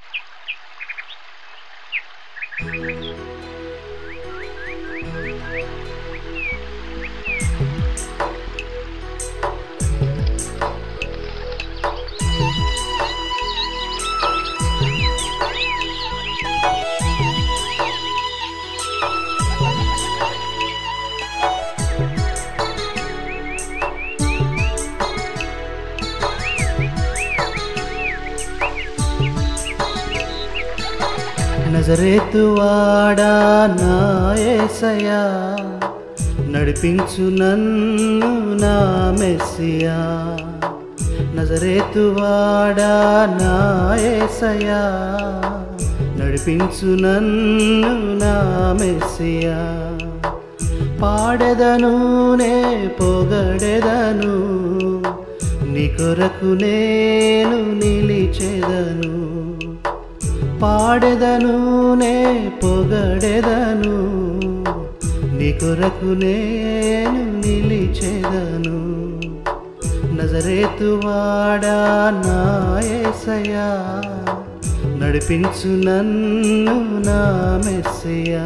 నజరేతువాడా నా యేసయ్యా నడిపించు నన్ను నా మెస్సియా నజరేతువాడా నా యేసయ్యా నడిపించు నన్ను నా మెస్సియా పాడెదను నే పొగడెదను నీ కొరకు నేను నిలిచెదను పాడెదను నే పొగడెదను నీ కొరకు నేను నిలిచెదను నజరేతువాడా నా యేసయ్యా నడిపించు నన్ను నా మెస్సియా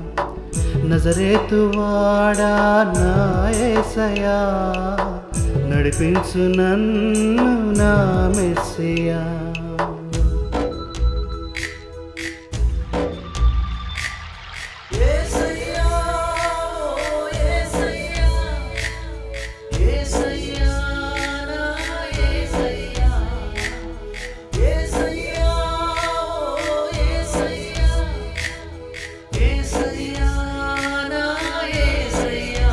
నజరేతువాడా నా యేసయ్యా నడిపించు నన్ను నా మెస్సియా యేసయ్యా ఓ యేసయ్యా యేసయ్యా నా యేసయ్యా యేసయ్యా ఓ యేసయ్యా యేసయ్యా నా యేసయ్యా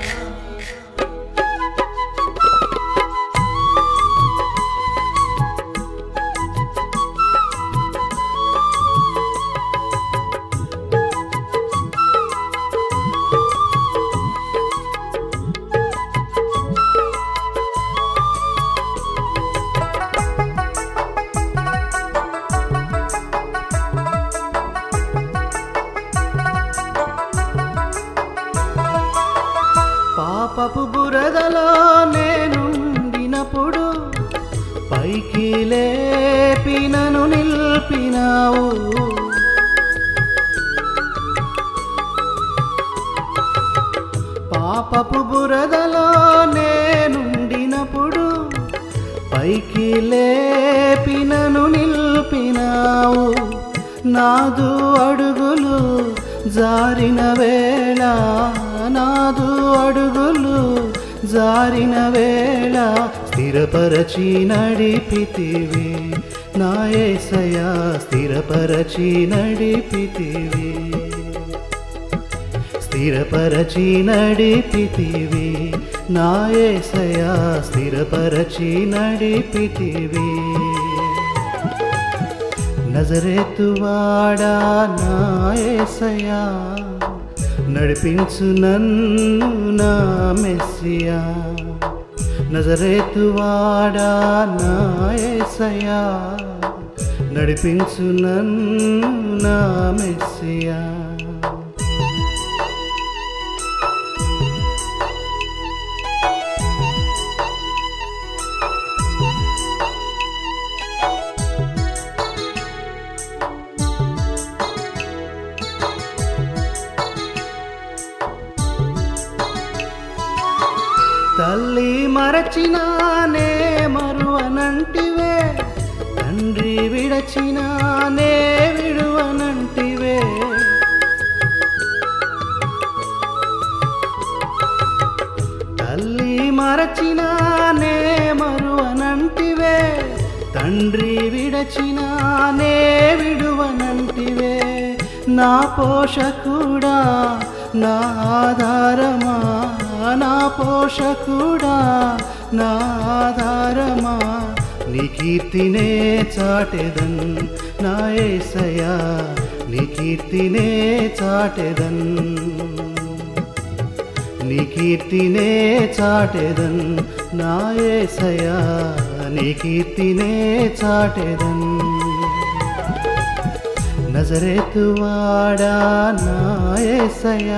పాపపు బురదలో నేనుండినప్పుడు పైకి లేపినను నిల్పినావు పాపపు బురదలో నేనుండినప్పుడు పైకి లేపినను నిల్పినావు నాదు అడుగులు జారిన వేళ నాదు అడుగులు జారిన వేళ స్థిరపరచి నడిపితివి నా యేసయ్యా స్థిరపరచి నడిపితివి స్థిరపరచి నడిపితివి నా యేసయ్యా స్థిరపరచి నడిపితివి నజరేతువాడా నా యేసయ్యా నడిపించు నన్ను నా మెస్సియా నజరేతువాడా నా యేసయ్యా నడిపించు నన్ను నా మెస్సియా తల్లి మరచినానే మరువనంటివే తండ్రి విడచినానే విడువనంటివే తల్లి మరచినానే మరువనంటివే తండ్రి విడచినానే విడువనంటివే నా పోషకుడా నా ఆధారమా నా పోషకుడా నా ఆధారమా నీ కీర్తినే చాటెదన్ నా ఏసయా నీ కీర్తినే చాటెదన్ నీ కీర్తినే చాటెదన్ నా ఏసయా నీ కీర్తినే చాటెదన్ నజరేతువాడా నా ఏసయా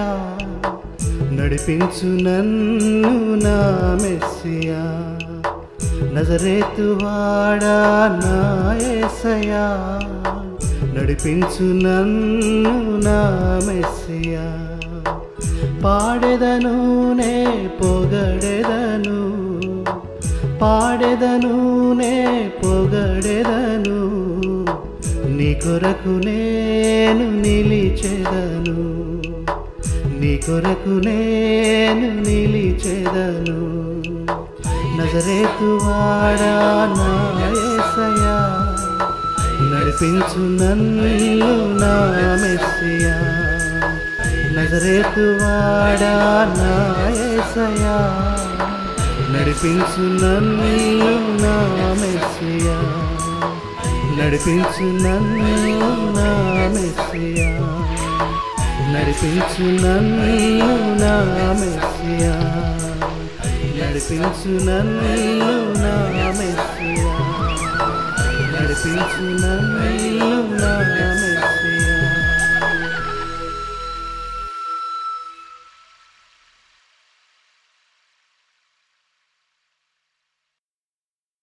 నడిపించు నన్ను నా మెస్సియా నజరేతు నజరేతువాడా నా యేసయ్యా నడిపించు నన్ను నా మెస్సియా పాడెదను నే పొగడెదను పాడెదను నే పొగడెదను నీ కొరకు నేను నిలిచెదను నీ కొరకు నేను నిలిచెదను నజరేతువాడా నా యేసయ్యా నడిపించు నన్ను నా మెస్సియా నజరేతువాడా నా యేసయ్యా నడిపించు నన్ను నా మెస్సియా నడిపించు నన్ను నా మెస్సియా నడిపించు నన్ను నా మెస్సియా నడిపించు నన్ను నా మెస్సియా నడిపించు నన్ను నా మెస్సియా